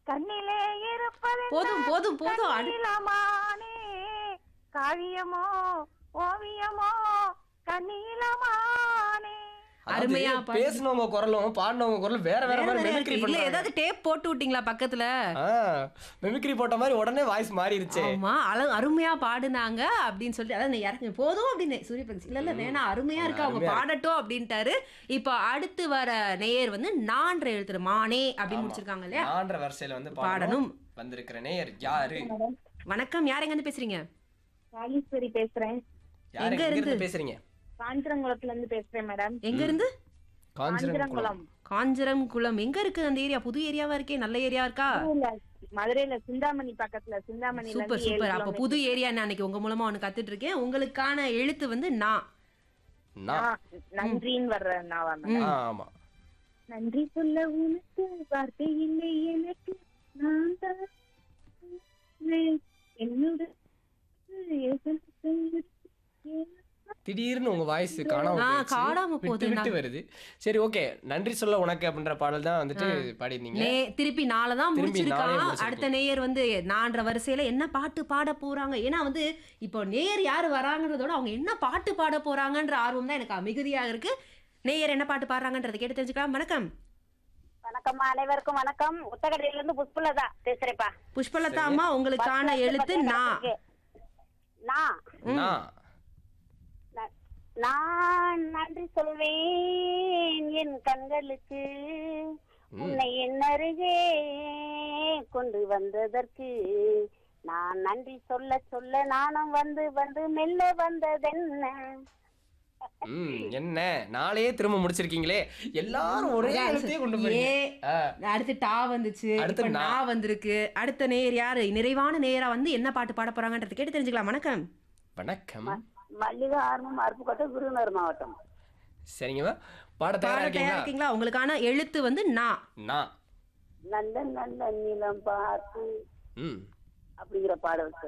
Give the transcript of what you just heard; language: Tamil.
கண்ணிலே இருப்பது போதும் போதும் போதும் அடு- கண்ணிலமானே காவியமோ ஓவியமோ கண்ணிலமானே அருமையா அருமையா பாடி- பேசினவங்க குரலும் பாடினவங்க குரலும் வேற வேற வேற மாதிரி வேற மிமிக்ரி இருக்கு. இல்ல பண்றாங்க ஏதாவது டேப் போட்டு விட்டீங்களா பக்கத்துல மிமிக்ரி போட்ட மாதிரி உடனே வாய்ஸ் மாறிடுச்சு ஆமா அழ அருமையா பாடுனாங்க அப்படின்னு சொல்லிட்டு அதான் இறங்க போதும் அப்படின்னு சூரியபிரகாஷ் இல்ல இல்ல வேணாம் அருமையா இருக்கு அவங்க அருமையா பாடட்டும் அப்படின்ட்டாரு இப்போ அடுத்து வர நேயர் வந்து நான்ற எழுத்துரு மானே அப்படின்னு ஆமா. முடிச்சிருக்காங்க இல்லையா நான்ற வரிசையில வந்து பாடணும். பாடணும் வந்திருக்கிற நேயர் யாரு வணக்கம் யார் எங்க இருந்து பேசுறீங்க ராஜேஸ்வரி பேசுறேன் யாரு எங்க எங்க இருந்து? இருந்து பேசுறீங்க காஞ்சிரங்குளத்துல இருந்து பேசுறேன் மேடம் எங்க இருந்து காஞ்சிரங்குளம் காஞ்சிரம் குளம் எங்க இருக்கு அந்த ஏரியா புது ஏரியாவா இருக்கே நல்ல ஏரியா இருக்கா மதுரையில மதுரையில சிந்தாமணி பக்கத்துல சிந்தாமணில சூப்பர் இருந்து ஏழு சூப்பர் அப்ப கிலோமீட்டர். புது ஏரியா நான் அன்னைக்கு உங்க மூலமா ஒண்ணு கத்துட்டு இருக்கேன் உங்களுக்கான எழுத்து வந்து நான் நான் ஆ, நன்றின்னு வர்ற நாவா மேடம் ஆ, ஆமா நன்றி சொல்ல உனக்கு வார்த்தை இல்லை எனக்கு நான் தான் என்னோட திடீர்னு உங்க வாய்ஸ் காணாம ஆ, போயிடுச்சு. காணாம விட்டு போகுது. விட்டு நான்- வருது சரி ஓகே நன்றி சொல்ல உனக்கு அப்படின்ற பாடல் தான் வந்துட்டு பாடிருந்தீங்க நே திருப்பி நாளை தான் திருப்பி நாளே முடிச்சிருக்கான் முடிச்சிருக்கீங்க. அடுத்த நேயர் வந்து நான்ற வரிசையில என்ன பாட்டு பாட போறாங்க ஏன்னா வந்து இப்போ நேயர் யாரு வராங்கன்றதோட அவங்க என்ன பாட்டு பாட போறாங்கன்ற ஆர்வம் தான் எனக்கு மிகுதியாக இருக்கு நேயர் என்ன பாட்டு பாடுறாங்கன்றதை கேட்டு தெரிஞ்சுக்கலாம் வணக்கம் வணக்கம் அனைவருக்கும் வணக்கம் உத்தகடையில இருந்து புஷ்பலதா பேசுறேப்பா புஷ்பலதா அம்மா உங்களுக்கான எழுத்து நான் நான் நான் ந- நான் நன்றி சொல்வேன் என் கண்களுக்கு உன்னை என் அருகே கொண்டு வந்ததற்கு நான் நன்றி சொல்ல சொல்ல நானும் வந்து வந்து மெல்ல வந்ததென்ன ம் என்ன நாளையே திரும்ப முடிச்சிருக்கீங்களே எல்லாரும் ஒரே எழுத்தையே கொண்டு ஏ போறீங்க ஆ, அடுத்து டா வந்துச்சு அடுத்து இப்ப நா. நான் வந்திருக்கு அடுத்த நேயர் யாரு நிறைவான நேயரா வந்து என்ன பாட்டு பாட போறாங்கன்றதை கேட்டு தெரிஞ்சுக்கலாம் வணக்கம் வணக்கம் மல்லிகை ஆர்வம் அருப்புக்கோட்டை விருதுநகர் மாவட்டம் சரிங்கம்மா பாட தயாரா பாட தயாரா இருக்கீங்களா இருக்கீங்களா உங்களுக்கான எழுத்து வந்து நான் நான் நல்ல நல்ல நிலம் பார்த்து ம் அப்படிங்கிற பாடல் சார்